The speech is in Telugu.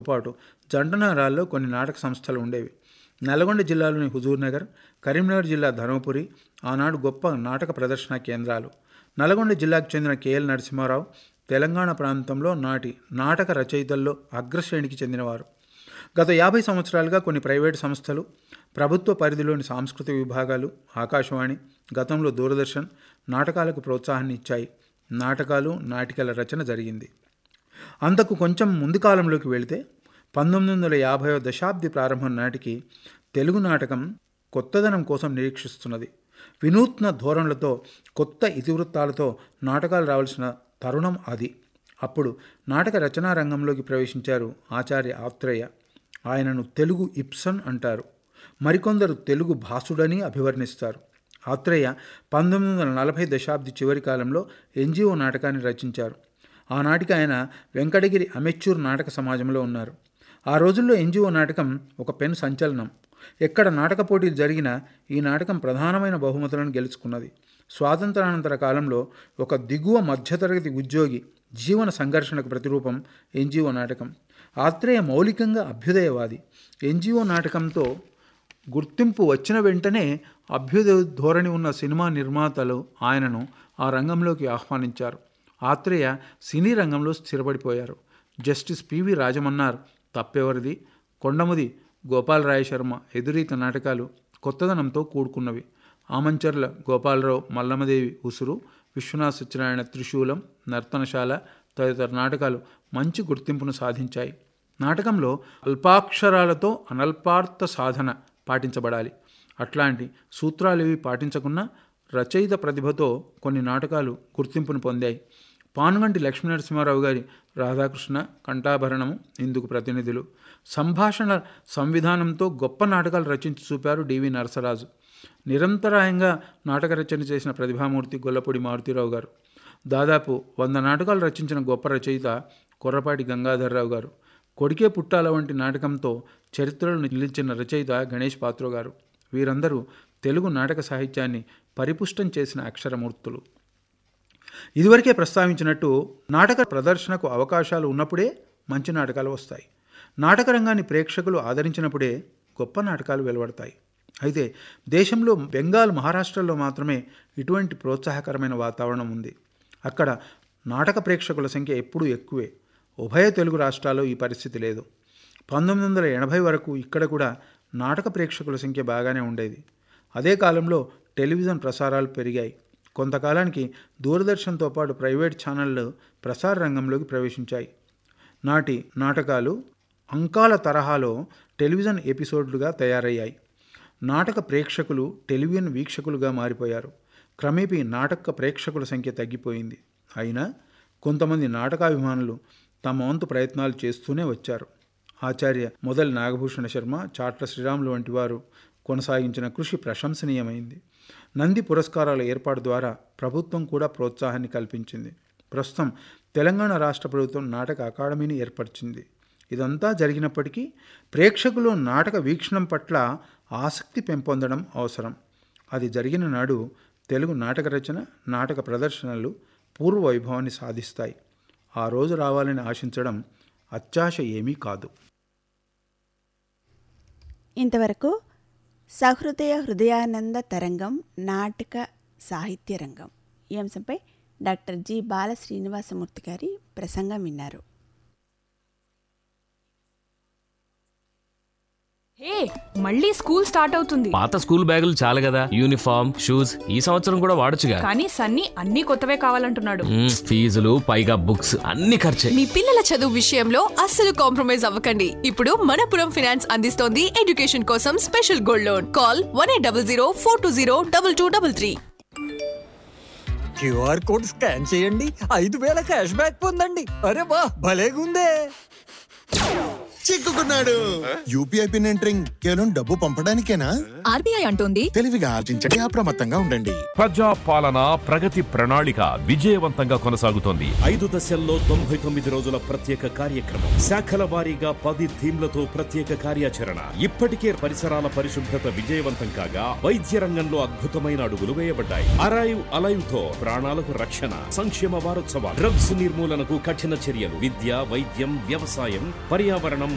పాటు జంటనగరాల్లో కొన్ని నాటక సంస్థలు ఉండేవి నల్గొండ జిల్లాలోని హుజూర్ నగర్ కరీంనగర్ జిల్లా ధర్మపురి ఆనాడు గొప్ప నాటక ప్రదర్శన కేంద్రాలు నల్గొండ జిల్లాకు చెందిన కెఎల్ నరసింహారావు తెలంగాణ ప్రాంతంలో నాటి నాటక రచయితల్లో అగ్రశ్రేణికి చెందినవారు గత యాభై సంవత్సరాలుగా కొన్ని ప్రైవేటు సంస్థలు ప్రభుత్వ పరిధిలోని సాంస్కృతిక విభాగాలు ఆకాశవాణి గతంలో దూరదర్శన్ నాటకాలకు ప్రోత్సాహాన్ని ఇచ్చాయి నాటకాలు నాటికల రచన జరిగింది అంతకు కొంచెం ముందు కాలంలోకి వెళితే పంతొమ్మిది వందల యాభైవ దశాబ్ది ప్రారంభం నాటికి తెలుగు నాటకం కొత్తదనం కోసం నిరీక్షిస్తున్నది వినూత్న ధోరణులతో కొత్త ఇతివృత్తాలతో నాటకాలు రావాల్సిన తరుణం అది అప్పుడు నాటక రచనా రంగంలోకి ప్రవేశించారు ఆచార్య ఆత్రేయ ఆయనను తెలుగు ఇప్సన్ అంటారు మరికొందరు తెలుగు భాసుడని అభివర్ణిస్తారు ఆత్రేయ పంతొమ్మిది వందల నలభై దశాబ్ది చివరి కాలంలో ఎన్జిఓ నాటకాన్ని రచించారు ఆనాటికి ఆయన వెంకటగిరి అమెచ్యూర్ నాటక సమాజంలో ఉన్నారు ఆ రోజుల్లో ఎన్జిఓ నాటకం ఒక పెన్ సంచలనం ఎక్కడ నాటక పోటీలు జరిగినా ఈ నాటకం ప్రధానమైన బహుమతులను గెలుచుకున్నది స్వాతంత్రానంతర కాలంలో ఒక దిగువ మధ్యతరగతి ఉద్యోగి జీవన సంఘర్షణకు ప్రతిరూపం ఎన్జిఓ నాటకం ఆత్రేయ మౌలికంగా అభ్యుదయవాది ఎన్జిఓ నాటకంతో గుర్తింపు వచ్చిన వెంటనే అభ్యుదయ ధోరణి ఉన్న సినిమా నిర్మాతలు ఆయనను ఆ రంగంలోకి ఆహ్వానించారు ఆత్రేయ సినీ రంగంలో స్థిరపడిపోయారు జస్టిస్ పివి రాజమన్నార్ తప్పెవరిది కొండముది గోపాలరాయ శర్మ ఎదురీత నాటకాలు కొత్తదనంతో కూడుకున్నవి ఆమంచర్ల గోపాలరావు మల్లమ్మదేవి ఉసురు విశ్వనాథ్ సత్యనారాయణ త్రిశూలం నర్తనశాల తదితర నాటకాలు మంచి గుర్తింపును సాధించాయి నాటకంలో అల్పాక్షరాలతో అనల్పార్థ సాధన పాటించబడాలి అట్లాంటి సూత్రాలు ఇవి పాటించకున్నా రచయిత ప్రతిభతో కొన్ని నాటకాలు గుర్తింపును పొందాయి పానుగంటి లక్ష్మీనరసింహారావు గారి రాధాకృష్ణ కంఠాభరణము ఇందుకు ప్రతినిధులు సంభాషణ సంవిధానంతో గొప్ప నాటకాలు రచించి చూపారు డివి నరసరాజు నిరంతరాయంగా నాటక రచన చేసిన ప్రతిభామూర్తి గొల్లపూడి మారుతీరావు గారు దాదాపు వంద నాటకాలు రచించిన గొప్ప రచయిత కొర్రపాటి గంగాధర్రావు గారు కొడికే పుట్టాల వంటి నాటకంతో చరిత్రలో నిలిచిన రచయిత గణేష్ పాత్రో గారు వీరందరూ తెలుగు నాటక సాహిత్యాన్ని పరిపుష్టం చేసిన అక్షరమూర్తులు ఇదివరకే ప్రస్తావించినట్టు నాటక ప్రదర్శనకు అవకాశాలు ఉన్నప్పుడే మంచి నాటకాలు వస్తాయి నాటక రంగాన్ని ప్రేక్షకులు ఆదరించినప్పుడే గొప్ప నాటకాలు వెలువడతాయి అయితే దేశంలో బెంగాల్ మహారాష్ట్రలో మాత్రమే ఇటువంటి ప్రోత్సాహకరమైన వాతావరణం ఉంది అక్కడ నాటక ప్రేక్షకుల సంఖ్య ఎప్పుడూ ఎక్కువే ఉభయ తెలుగు రాష్ట్రాల్లో ఈ పరిస్థితి లేదు పంతొమ్మిది వందల ఎనభై వరకు ఇక్కడ కూడా నాటక ప్రేక్షకుల సంఖ్య బాగానే ఉండేది అదే కాలంలో టెలివిజన్ ప్రసారాలు పెరిగాయి కొంతకాలానికి దూరదర్శన్తో పాటు ప్రైవేట్ ఛానళ్ళు ప్రసార రంగంలోకి ప్రవేశించాయి నాటి నాటకాలు అంకాల తరహాలో టెలివిజన్ ఎపిసోడ్లుగా తయారయ్యాయి నాటక ప్రేక్షకులు టెలివిజన్ వీక్షకులుగా మారిపోయారు క్రమేపీ నాటక ప్రేక్షకుల సంఖ్య తగ్గిపోయింది అయినా కొంతమంది నాటకాభిమానులు తమ వంతు ప్రయత్నాలు చేస్తూనే వచ్చారు ఆచార్య మొదల్ నాగభూషణ శర్మ చాట్ల శ్రీరాములు వంటి వారు కొనసాగించిన కృషి ప్రశంసనీయమైంది నంది పురస్కారాల ఏర్పాటు ద్వారా ప్రభుత్వం కూడా ప్రోత్సాహాన్ని కల్పించింది ప్రస్తుతం తెలంగాణ రాష్ట్ర ప్రభుత్వం నాటక అకాడమీని ఏర్పరిచింది ఇదంతా జరిగినప్పటికీ ప్రేక్షకులు నాటక వీక్షణం పట్ల ఆసక్తి పెంపొందడం అవసరం అది జరిగిన నాడు తెలుగు నాటక రచన నాటక ప్రదర్శనలు పూర్వ వైభవాన్ని సాధిస్తాయి ఆ రోజు రావాలని ఆశించడం అత్యాశ ఏమీ కాదు ఇంతవరకు సహృదయ హృదయానంద తరంగం నాటక సాహిత్య రంగం ఈ అంశంపై డాక్టర్ జి బాల శ్రీనివాసమూర్తి గారి ప్రసంగం విన్నారు హే మళ్ళీ స్కూల్ స్టార్ట్ అవుతుంది పాత స్కూల్ బ్యాగులు చాలు కదా యూనిఫామ్ షూస్ ఈ సంవత్సరం కూడా వాడొచ్చుగా కానీ సన్నీ అన్ని కొత్తవే కావాలంటున్నాడు మ్మ్, ఫీజులు పైగా బుక్స్ అన్ని ఖర్చే మీ పిల్లల చదువు విషయంలో అస్సలు కాంప్రమైజ్ అవ్వకండి ఇప్పుడు మనపురం ఫైనాన్స్ అందిస్తోంది ఎడ్యుకేషన్ కోసం special gold loan call one eight double zero four two zero double two double three QR code scan చేయండి ఐదు వేల క్యాష్ బ్యాక్ పొందండి అరే వా భలేగుందే చిక్కుకున్నాడు యూపీఐ పిన్ ఎంటరింగ్ కేవలం డబ్బు పంపడానికేనా ఆర్బీఐ అంటోంది తెలివిగా ఆర్జించండి అప్రమత్తంగా ఉండండి ప్రజా పాలన ప్రగతి ప్రణాళిక విజయవంతంగా కొనసాగుతోంది ఐదు దశల్లో తొంభై తొమ్మిది రోజుల ప్రత్యేక కార్యక్రమం శాఖల వారీగా పది థీమ్లతో ప్రత్యేక కార్యాచరణ ఇప్పటికే పరిసరాల పరిశుభ్రత విజయవంతం కాగా వైద్య రంగంలో అద్భుతమైన అడుగులు వేయబడ్డాయి అరైవ్ అలైవ్ తో ప్రాణాలకు రక్షణ సంక్షేమ వారోత్సవాలు డ్రగ్స్ నిర్మూలనకు కఠిన చర్యలు విద్య వైద్యం వ్యవసాయం పర్యావరణం